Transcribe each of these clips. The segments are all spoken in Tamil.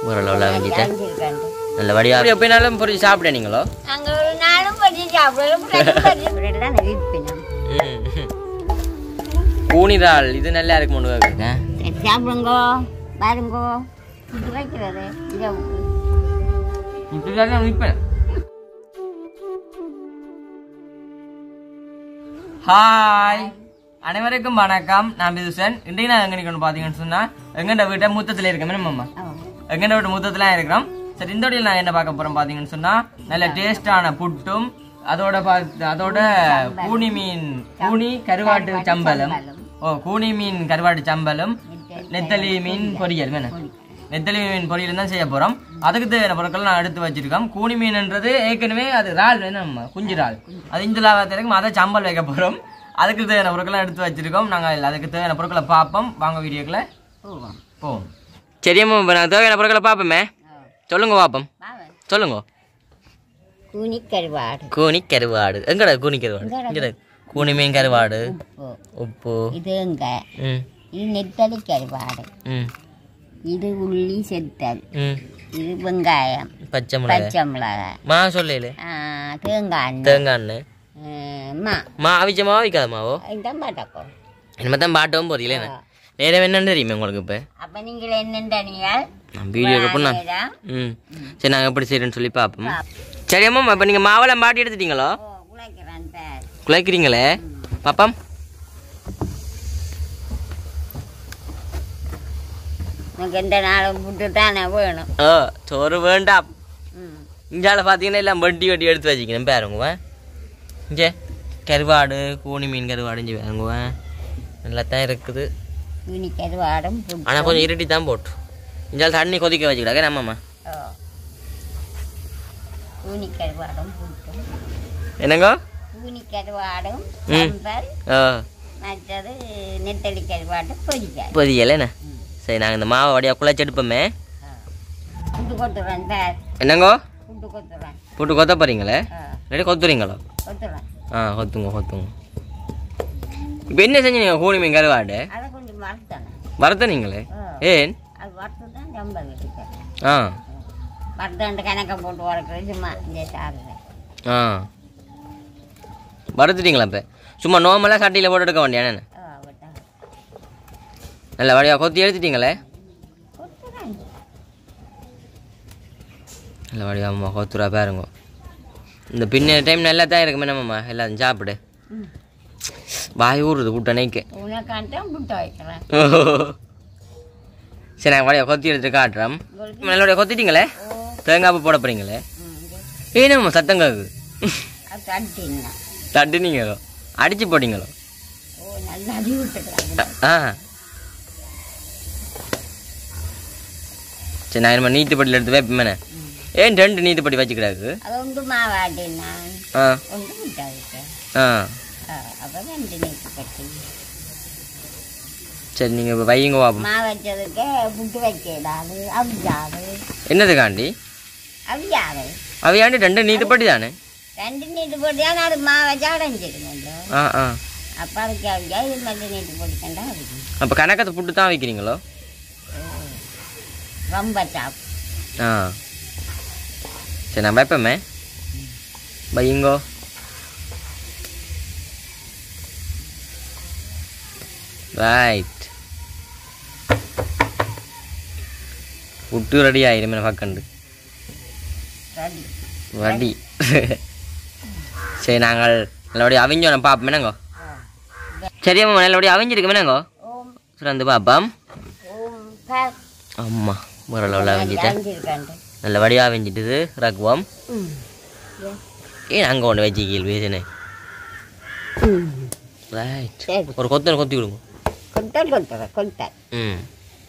ஓரளவில் அவிஞ்சிட்டேன் அவிஞ்சிருக்காண்டு நல்ல வடியாக எப்படினாலும் பொறிச்சு சாப்பிட நீங்களோ நாங்கள் ஒரு நாளும் பண்ணி சாப்பிடுவோம் பிரெட் தான் விற்பினோம் கூனிதாள் இது நல்லா இருக்கு கொண்டு வைக்கிறேன் சரி சாப்பிடுங்கோ பாருங்கோ இது வைக்கிறது இதை முட்டுதான் விற்பேன் ஹாய் அனைவருக்கும் வணக்கம் நான் பிதுசன் இன்றைக்கு நான் எங்க நிக்கணும் பாத்தீங்கன்னு சொன்னா எங்கண்ட வீட்டை மூத்தத்துல இருக்கேன் மாமா எங்கண்ட வீட்டு மூத்தத்துல இருக்கிறோம் சரி இந்த வழியில் நான் என்ன பார்க்க போறோம் பாத்தீங்கன்னு சொன்னா நல்ல டேஸ்டான புட்டும் அதோட பாத்து அதோட கூனி மீன் கூனி கருவாட்டு சம்பலம் ஓ கூனி மீன் கருவாட்டு சம்பலும் நெத்தலி மீன் பொரியல் வேணும் நெத்தலி மீன் பொரியல் தான் செய்ய போறோம் அதுக்கு தேவையான பொருட்கள் நான் எடுத்து வச்சிருக்கோம் கூனி மீன்ன்றது ஏற்கனவே அது இறால் வேணும் நம்ம குஞ்சு இறால் அது இஞ்சு லாபத்திற்கும் அதை சம்பல் வைக்க போறோம் அதுக்கு தேவையான பொருட்களை எடுத்து வச்சிருக்கோம் நாங்கள் அதுக்கு தேவையான பொருட்களை பார்ப்போம் வாங்க வீடியோக்குள்ள போவோம் போவோம் சரியம்மா இப்போ நாங்கள் தேவையான பொருட்களை பார்ப்போமே சொல்லுங்க பார்ப்போம் சொல்லுங்க கூனி கருவாடு கூனி கருவாடு எங்கடா கூனி கருவாடு இங்கடா கூனி மீன் கருவாடு உப்பு உப்பு இது எங்க ம் இது நெத்தலி கருவாடு ம் இது உள்ளி செத்தல் ம் இது வெங்காயம் பச்சை மிளகாய் பச்சை மிளகாய் மா சொல்லல ஆ, தேங்காய் எண்ணெய் தேங்காய் எண்ணெய் ஆ, மா மா அவிச்ச மாவோ விற்காத மாவோ இந்த மாட்டக்கோ இனிமே தான் பாட்டவும் போறீங்களே நேரம் என்னன்னு தெரியுமே உங்களுக்கு இப்போ அப்ப நீங்கள் என்னென்றனியால் நான் வீடியோ பண்ணா ம் சரி நாங்கள் எப்படி செய்யறேன்னு சொல்லி பார்ப்போம் சரி அம்மா இப்போ நீங்கள் மாவெல்லாம் பாட்டி எடுத்துட்டீங்களோ உழைக்கிறான் பேர் குலைக்கிறீங்களே பாப்பாம் உனக்கு எந்த நாளும் புட்டு தானே வேணும் ஓ சோறு வேண்டாம் ம் இஞ்சால பார்த்தீங்கன்னா எல்லாம் வட்டி வட்டி எடுத்து வச்சுக்கணும் பாருங்குவேன் இங்கே கருவாடு கூனி மீன் கருவாடு இஞ்சி பாருங்குவேன் நல்லா தான் இருக்குது கூனி கருவாடும் புட்டு ஆனால் கொஞ்சம் இருட்டி தான் போட்டு இஞ்சால தண்ணி கொதிக்க வச்சுக்கிடாங்க நம்மம்மா ஓ. கூனி கருவாடும் புட்டு என்னங்கோ கூனி கருவாடும் ம். சம்பல் ஓ மற்றது நெத்தலி கருவாடு பொரிக்காய் பொதியல என்ன சரி நாங்கள் இந்த மாவை வடியாக குழைச்சி எடுப்போமே புட்டு கொத்துறேன் பேர் என்னங்கோ புட்டு கொத்துறேன் போட்டு கொத்த போகிறீங்களே ஆ, இல்லாட்டி கொத்துறீங்களோ கொத்துறேன் ஆ கொத்துங்க கொத்துங்க இப்போ என்ன செஞ்சீங்க கூனி மீன் கருவாடு அதை கொஞ்சம் மறுத்தானே வறுத்தனீங்களே ஏன் அது வறுத்து தான் சம்பல் எடுக்கிறேன் ஆ வறுத்தாண்டு கணக்கை போட்டு வளர்க்குறது சும்மா இந்த சாப்பிட்றேன் ஆ வறுத்துட்டீங்களா இப்போ சும்மா நோமலாக சட்டியில் போட்டு எடுக்க வேண்டியானே ஓ அவட்டான் நல்ல வழியாக கொத்தி எடுத்துட்டீங்களே கொத்துறேன் நல்ல வழியாக அம்மா கொத்துரா பாருங்க இந்த பின்ன டைம் நல்லா தான் இருக்குமே நம்மம்மா எல்லாரும் சாப்பிடு ம். வாய் ஊறுது கூட்டணைக்கு உனக்காண்டம் புட்டு வைக்கிறேன் சரி நான் வழியாக கொத்தி எடுத்து காட்டுறோம் உங்களுக்கு நல்லபடியாக கொத்திட்டீங்களே ஓ தேங்காய் பூ போட போகிறீங்களே ம், இது ஏனம்மா சத்தம் கேக்குது அது தட்டினா தட்டுனீங்களோ அடிச்சு போட்டீங்களோ ஓ நல்லா அடி விட்டுக்கிறாங்க ஆ சரி நான் என்ன நீத்துப்பட்டியில் எடுத்து வைப்பேன் ஏன் ரெண்டு நீத்துப்பட்டி வச்சுக்கிறாக்கு அது உண்டு மாவாட்டினா ஆ உண்டு புட்டு வைக்க ஆ அப்போ ரெண்டு நீட்டு கட்டி சரி நீங்கள் இப்போ வையுங்க பாப்போம் மா வச்சதுக்கு புட்டு வைக்கிறாது அவிஞ்சாது என்னதுக்காண்டி அவிஞ்சாது அவையாண்டி ரெண்டு நீத்துப்பட்டி தானே ரெண்டு நீட்டு போட்டியானா அது மா வச்சா அடைஞ்சிருந்தோ ஆ ஆ அப்போ அதுக்கு அவிஞ்சா இது மட்டும் நீட்டு போட்டுக்கண்டா அவிக்கும் அப்போ கணக்கத்தை புட்டு தான் வைக்கிறீங்களோ ரொம்ப சாப் ஆ சரி நான் வைப்பேமே வையுங்கோ ரைட் புட்டு ரெடி ஆயிரும் பக்கண்டு ரெடி வடி சரி நாங்கள் நல்லபடியாக அவிஞ்சோம் பார்ப்போம் என்னங்கோ சரி அம்மா நல்லபடியாக அவிஞ்சிருக்கு என்னங்கோ ஓம் சுரந்து பார்ப்போம் ஓம் பார் அம்மா ஓரளவில் அவிஞ்சிட்டேன் அவிஞ்சிருக்காண்டு நல்லபடியாக அவிஞ்சிட்டுது ரக்குவோம் ம் ஏன் அங்கே ஒன்று வச்சு கீழ் பேசுனே ம் ரைட் சரி ஒரு கொத்தனை கொத்தி விடுங்க கொத்தல் கொத்துற கொத்தல் ம்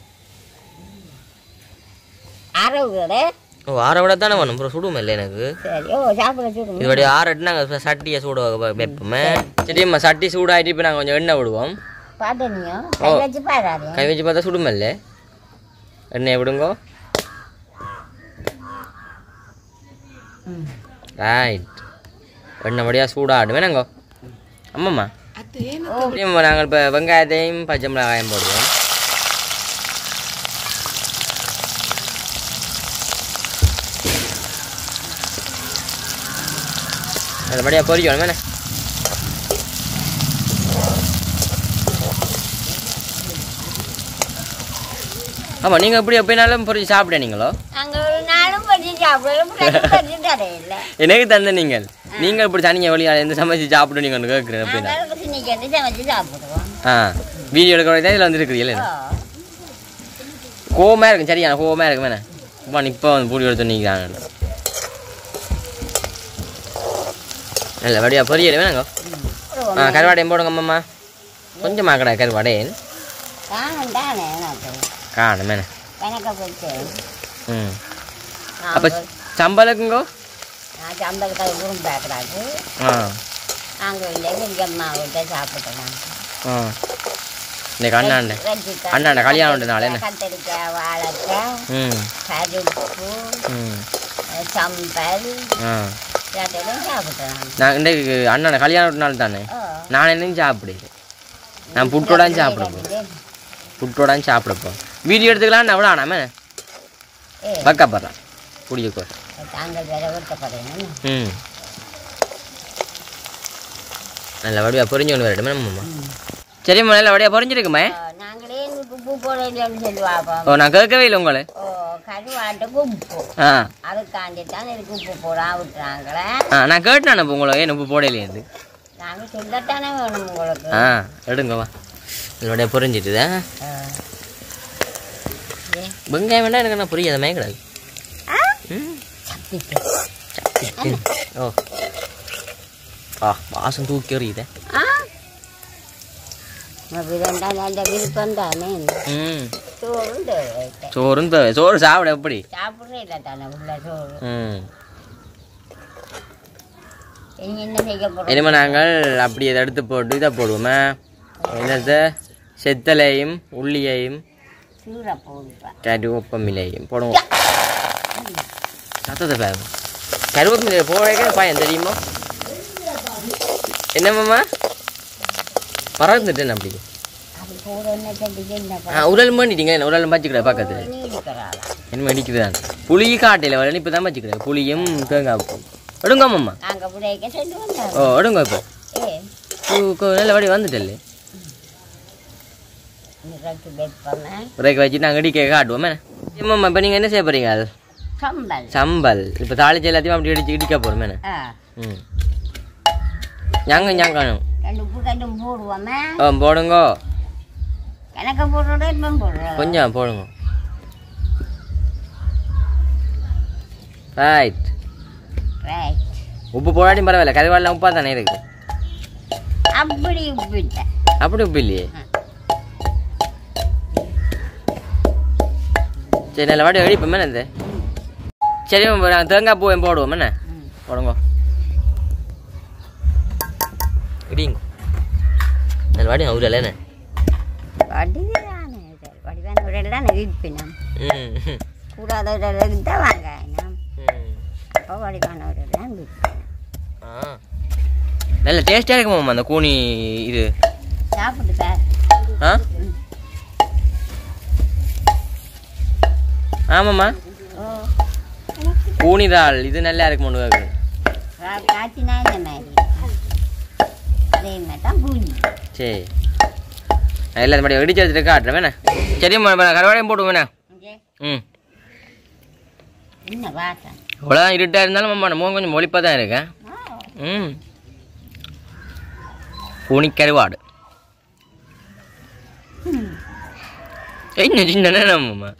அறவுகளே ஓ ஆற விட தானே வேணும் அப்புறம் சுடுமே இல்லை எனக்கு சரி ஓ சாப்பிட சொல்லுங்க இதுபடி ஆறட்டு நாங்கள் சட்டியை சூட வைப்ப- வைப்போமே சரிம்மா சட்டி சூடாகிட்டு இப்போ நாங்கள் கொஞ்சம் எண்ணெய் விடுவோம் பாட்டனியும் கை வச்சு பாடாதே கை வச்சு பார்த்தா சுடுமே இல்லை எண்ணெயை விடுங்கோ ம் ரைட் எண்ணெய் படியாக சூடாடும் வேணாங்கோ ஆமாம்மா சரிம்மா நாங்கள் இப்போ வெங்காயத்தையும் பச்சை மிளகாயும் போடுவோம் நல்லபடியாக பொரிக்கணும் என்ன ஆமாம் நீங்கள் எப்படி எப்படினாலும் பொரிச்சு சாப்பிட நீங்களோ அங்க ஒரு நாளும் பறிச்சு சாப்பிடுவோம் பறிச்சு தரையில்ல எனக்கு தந்த நீங்கள் நீங்கள் இப்படி தனியாக வழியாக எந்த சமைச்சு சாப்பிட்டு நீங்கள் கேட்குறேன் அப்படின்னா நாங்கள் இன்னைக்கு வந்து சமைச்சு சாப்பிடுவோம் ஆ வீடியோ எடுக்கிற தான் இதில் வந்துருக்குறீங்களே ஓ. கோவமாக இருக்கும் சரியான கோவமாக இருக்கும் வேணே இப்போ இப்போ வந்து பூடி எடுத்து நிற்கிறாங்க நல்லபடியாக பொரியல் வேணாங்க ஒரு ஆ கருவாடையும் போடுங்க அம்மா கொஞ்சம் மாக்கடா கருவாடையன் தானும் தானே எனக்கு காணும் வேணே கணக்க போச்சு ம் அப்போ சம்பளக்குங்கோ நான் சம்பளத்தை ரூம் பேக்கடாக்கு ஆ நாங்கள் இல்லை பெரியம்மா விட்ட சாப்பிட்டோம் ஆ இன்னைக்கு அண்ணாண்ட அண்ணாண்ட கல்யாணம் உண்டு நாளே என்ன கத்திரிக்காய் வாழைக்காய் ம் கருப்பு ம் சம்பல் ஆ எல்லாத்தையும் சாப்பிட்டோம் நான் இன்றைக்கு அண்ணாண்ட கல்யாணம் நாள் தானே ஓ நான் என்னையும் சாப்பிடு நான் புட்டோடான்னு சாப்பிடுப்போம் புட்டோடான்னு சாப்பிடுப்போம் வீடியோ எடுத்துக்கலாம் அவ்வளோ ஆனாமே ஏ வைக்கப்படுறான் குடிக்க தாங்கள் வேற விருப்பப்படுறீங்க ம் நல்ல வடிவா பொறிஞ்சு கொண்டு வரட்டுமே நம்ம சரிம்மா நல்ல வடிவா பொறிஞ்சிருக்குமே நாங்களே எங்களுக்கு உப்பு போடலன்னு சொல்லுவாப்போம் ஓ நான் கேட்கவே இல்லை உங்களை ஓ கருவாட்டுக்கு உப்பு ஆ அதுக்காண்டி தான் எனக்கு உப்பு போடா விட்டுறாங்களே ஆ நான் கேட்டேன் இப்போ உங்களை ஏன் உப்பு போடலையேந்து நாங்கள் சொல்லத்தானே வேணும் உங்களுக்கு ஆ எடுங்க வா இதோடைய புரிஞ்சிட்டுதா ஆ. ஏ, வெங்காயம் வேண்டாம் எனக்கு என்ன புரியாத மேய்க்கூடாது ஆ? ம் சப்பிட்டு. ஓ ஆ வாசம் தூக்கி எறியுதே ஆ விருந்தா நல்ல விருப்பம் தானே ம் சோறு தேவை சோறும் தேவை சோறு சாப்பிட எப்படி சாப்பிட்றே இல்லை தானே உள்ள சோறு ம் இனி என்ன செய்ய போகிறோம் இனிமே நாங்கள் அப்படி இதை எடுத்து போட்டு இதை போடுவோமே என்னது செத்தலையும் உள்ளியையும் சூற போடுப்பா கருவேப்பமிலையும் போடுவோம் சத்தத்தை பாருங்க கருவேப்பமிலை போடுறதுக்கு பையன் தெரியுமா என்னம்மாம்மா பறந்துட்டேன் அப்படி அது போட என்ன சொல்லி என்ன ஆ உடல் பண்ணிட்டீங்க என்ன உடல் வச்சுக்கிற பக்கத்தில் பண்ணி இருக்கிறாளா என்ன அடிக்குதான் புளி காட்டையில் வரல இப்போ தான் வச்சுக்கிறேன் புளியும் தேங்காய் பூ எடுங்க அம்மா நாங்கள் புடைக்க சொல்லி வந்தாங்க ஓ எடுங்க இப்போ ஏ பூ- கொ- நல்ல வடி வந்துட்டல்ல இன்னைக்கு வைப்போமே பிரேக் வச்சு நாங்கள் இடிக்க காட்டுவோமே ஏமாம்மா இப்போ நீங்கள் என்ன செய்ய போறீங்க அது சம்பல் சம்பல் இப்போ தாளிச்சு எல்லாத்தையும் அப்படி இடிச்சு இடிக்க போகிறோமே ஆ ம் ஞாங்க ஞாங்கணும் ரெண்டு உப்பு கண்டும் போடுவோமே ஓ போடுங்கோ எனக்கு போடுறோட இப்போ போடுறோம் கொஞ்சம் போடுங்க ரைட் ரைட் உப்பு போடாட்டியும் பரவாயில்ல கருவாடெலாம் உப்பாக தானே இருக்கு அப்படி உப்பிட்டேன் அப்படி உப்பு இல்லையே சரி நல்ல வாடி அடிப்போமே இந்த சரி நாங்கள் தேங்காய் பூவையும் போடுவோம் என்ன ம் போடுங்க இடிங்க நல்ல வாடி ஊரில் என்ன வடிவானே வடிவான உடல் தான் விற்பினம் ம் கூடாத உடலுக்கு தான் வாங்க நாம் ம் அப்போ வடிவான உடல் தான் விற்பினம் ஆ நல்ல டேஸ்ட்டாக இருக்குமாம்மா அந்த கூனி இது சாப்பிட்டு சார் ஆ ஆமாம்மா ஓ கூனி தாள் இது நல்லா இருக்குமான்னு கேட்குறேன் கா- காய்ச்சினா இந்த மாதிரி அதே மாதிரி தான் பூஞ்சி சரி நான் எல்லாத்தையும் படி இடிச்சு எடுத்துட்டு காட்டுறேன் வேணா சரிம்மா இப்ப நான் கருவாடையும் போடுவோம் வேணா இங்கே ம் என்ன வாசம் இவ்வளோதான் இருட்டாக இருந்தாலும் அம்மா நம்ம கொஞ்சம் மொழிப்பாக தான் இருக்கேன் ஓ ம் பூனி கருவாடு என்ன சின்ன நம்மம்மா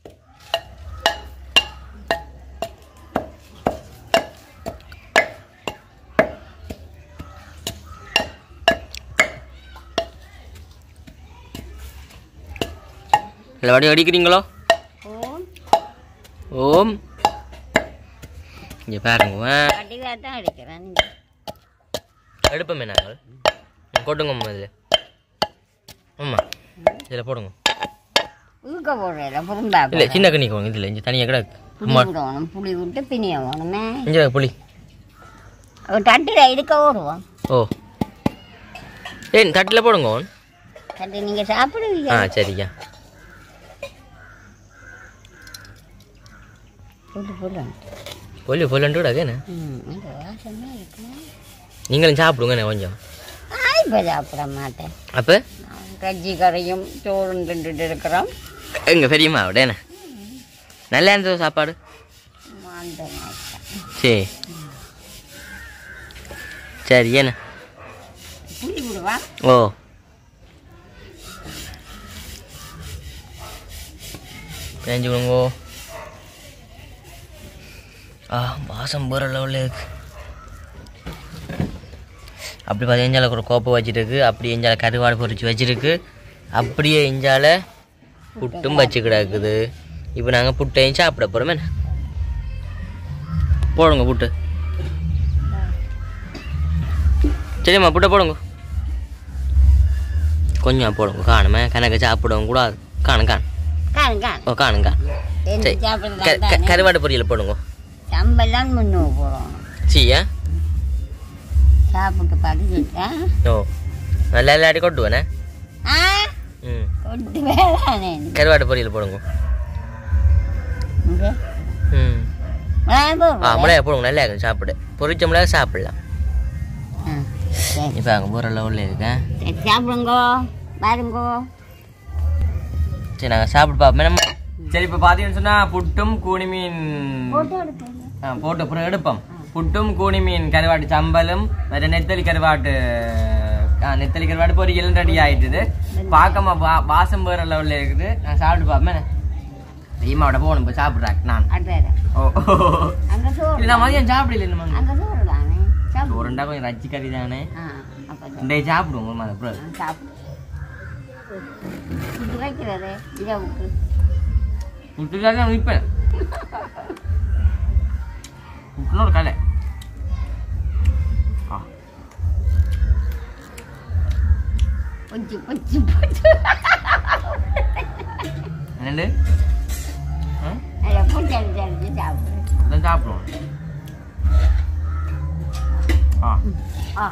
இல்லை வடி அடிக்கிறீங்களோ ஓ ஓம் இங்கே பாருங்க வடிவாக தான் அடிக்கிறேன் எடுப்போமே நாங்கள் கொட்டுங்கம்மா இதில் ஆமா இதில் போடுங்க ஊக்க போடுறேன் புருந்தா இல்லை சின்ன கண்ணி போங்க இதில் இங்கே தனியாக கிடக்கு புளி அம்மா விடணும் புளி விட்டு பிணிய வேணுமே இங்கே புளி ஒரு தட்டில் இருக்க ஓடுவோம் ஓ ஏய் தட்டில் போடுங்க ஓன் தட்டு நீங்கள் சாப்பிடுவீங்க ஆ சரியா போட்டு போடுங்க பொல்லு பொல்லுன்ட்டு விடாது என்ன ம் அந்த வாசமே இருக்குமா நீங்களும் சாப்பிடுங்க கொஞ்சம் நான் இப்போ சாப்பிட மாட்டேன் அப்போ நான் கஞ்சி கரையும் சோறும் தின்றுட்டு இருக்கிறோம் எங்க பெரியம்மா விட என்ன நல்லா இருந்தது சாப்பாடு அந்த மாதிரி சரி சரி என்ன புளி விடுவா ஓ பேஞ்சு கொடுங்கோ ஆ வாசம் போகிற லெவலில் இருக்கு அப்படி பார்த்தா எஞ்சால ஒரு கோப்பை வச்சிருக்கு அப்படி எஞ்சால கருவாடு பொரிச்சு வச்சிருக்கு அப்படியே எஞ்சால புட்டும் வச்சு கிடக்குது இப்போ நாங்கள் புட்டையும் சாப்பிட போகிறோமே போடுங்க புட்டு சரிம்மா புட்டை போடுங்க கொஞ்சம் போடுங்க காணுமே கணக்கு சாப்பிடவும் கூடாது காணும் காணும் காணும் காணும் ஓ காணும் காணும் எந்த சரி க- சாப்பிடலாம் க- தானே கருவாடு பொரியல் போடுங்க சம்பெல்லாம் முன்னுக்கு போகிறோம் சீயா சாப்பிட்டு படிச்சுட்டேன் ஓ நல்லா இல்லாட்டி கொட்டுவேனே ஆ ம் கொண்டு வேளானே கருவாடு பொரியல் போடுங்க இங்கே ம் நான் ஆ போடுறேன். மிளகா போடுங்க நல்லா இருக்கும் சாப்பிடு பொரிச்ச மிளகா சாப்பிடலாம் ஆ, சரி இப்போ அங்கே போகிற லெவலில் இருக்கேன் சரி சாப்பிடுங்கோ பாருங்கோ சரி நாங்கள் சாப்பிட்டு பார்ப்போம் நம்ம சரி இப்போ பார்த்தீங்கன்னு சொன்னால் புட்டும் கூனி மீன் போட்டோ எடுப்பேன் ஆ, போட்டு அப்புறம் எடுப்போம் புட்டும் கூனி மீன் கருவாட்டு சம்பலும் வேற நெத்தலி கருவாட்டு ஆ, நெத்தலி கருவாட்டு பொரியலும் ரெடி ஆயிட்டுது பார்க்காம வா வாசம் வேற லெவலில் இருக்குது நான் சாப்பிட்டு பார்ப்பேன் ஈமாவோட போகணும் இப்போ சாப்பிட்றேன் நான் அடுத்த ஓ அங்கே சோறு இல்லை நான் மதியம் சாப்பிடல இல்லை மங்க அங்கே சோறு தானே சாப்பிடு சோறுண்டா கொஞ்சம் ரச்சி கறி தானே ஆ அப்போ இன்றைய சாப்பிடுவோம் அது அப்புறம் சாப்பிடு இது வைக்கிறது இரவுக்கு விட்டுக்காக தான் விற்பேன் இன்னொரு கலை ஆ பொச்சு பொச்சு பொச்சு என்னண்டு ஆ அதை பொச்சு அடிச்சு அடிச்சு சாப்பிடு அதான் சாப்பிடுவோம் ஆ ஆ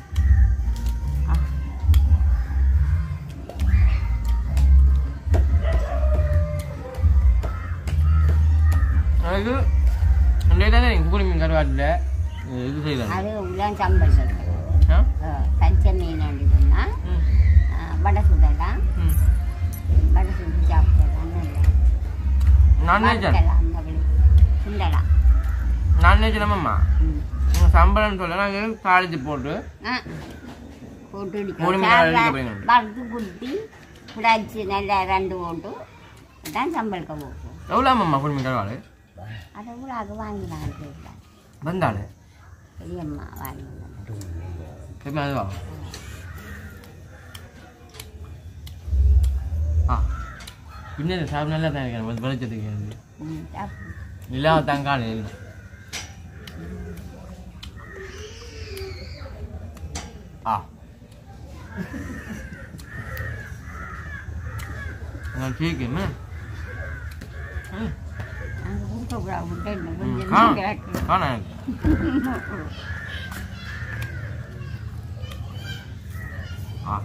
அதுக்கு இன்றைய தானே குக்குரி மீன் கருவாட்டில் இது செய்வாங்க அது உள்ள சம்பல் இருக்குது ஆ பச்சை மீன் அப்படின்னா ம் வடை சுடலாம் ம் வடை சுட்டு சாப்பிடலாம் நல்லா நான்வெஜ் வறுக்கலாம், அப்படி சுண்டலாம் நான்வெஜ் நம்மம்மா ம். நீங்கள் சம்பளம்னு சொல்ல நாங்கள் தாளிச்சு போட்டு ஆ. போட்டு மூணு இடிக்கணும் மணி நேரம் சாப்பிட இடிக்க போறீங்க. வறுத்து குட்டி பிடாச்சி நல்லா ரெண்டு போட்டு தான் சம்பளுக்க போகும் எவ்வளோ அம்மா குடி மீன் கருவாடு அதை கூட அது வாங்கினாங்க கேட்கலாம் வந்தாள் பெரியம்மா வாங்கினாங்க எப்போ அதுவா ஆ பின்னாடி சாப்பிட நல்லா தான் இருக்கேன் வெளிச்சத்துக்கு இருந்து ம், சாப்பிடு. இல்லாம தங்காளி இல்லை ஆ நான் கேட்குமே அங்க கொடுக்கக்கூடாது, விட்டு இன்னும் கொஞ்சம் ஆ கிடக்கு. ஆனா ஆ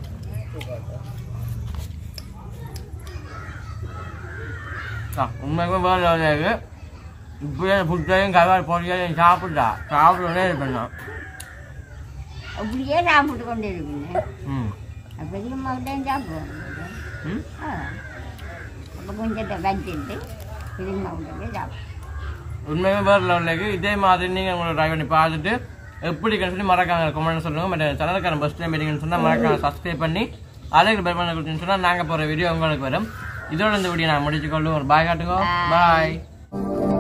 ஆ உண்மைக்குமே வேலை வேலையாக இப்படியே புட்டையும் கருவாடு பொடியையும் சாப்பிட்டா சாப்பிடவே இருப்பேன் நான் அப்படியே சாப்பிட்டு கொண்டு இருப்பீங்க ம் பெரியம்மா விட்டையும் சாப்பிடுவோம் ம் ஆ அப்போ கொஞ்சத்தை வச்சுட்டு பெரியம்மா விட்டு போய் சாப்பிடுவோம் உண்மையுமே வேறு லெவலுக்கு இதே மாதிரி நீங்கள் உங்களை ட்ரை பண்ணி பார்த்துட்டு எப்படி சொல்லி மறக்காம கமெண்ட் சொல்லுங்கள் மற்ற சேனலுக்கான பஸ் டைம் மீட்டிங்னு சொன்னால் மறக்காம சப்ஸ்கிரைப் பண்ணி அதே பெல் பண்ண கொடுத்துன்னு சொன்னால் நாங்கள் போகிற வீடியோ உங்களுக்கு வரும் இதோட இந்த வீடியோ நான் முடிச்சுக்கொள்ளும் ஒரு பாய் காட்டுங்க Bye. பாய்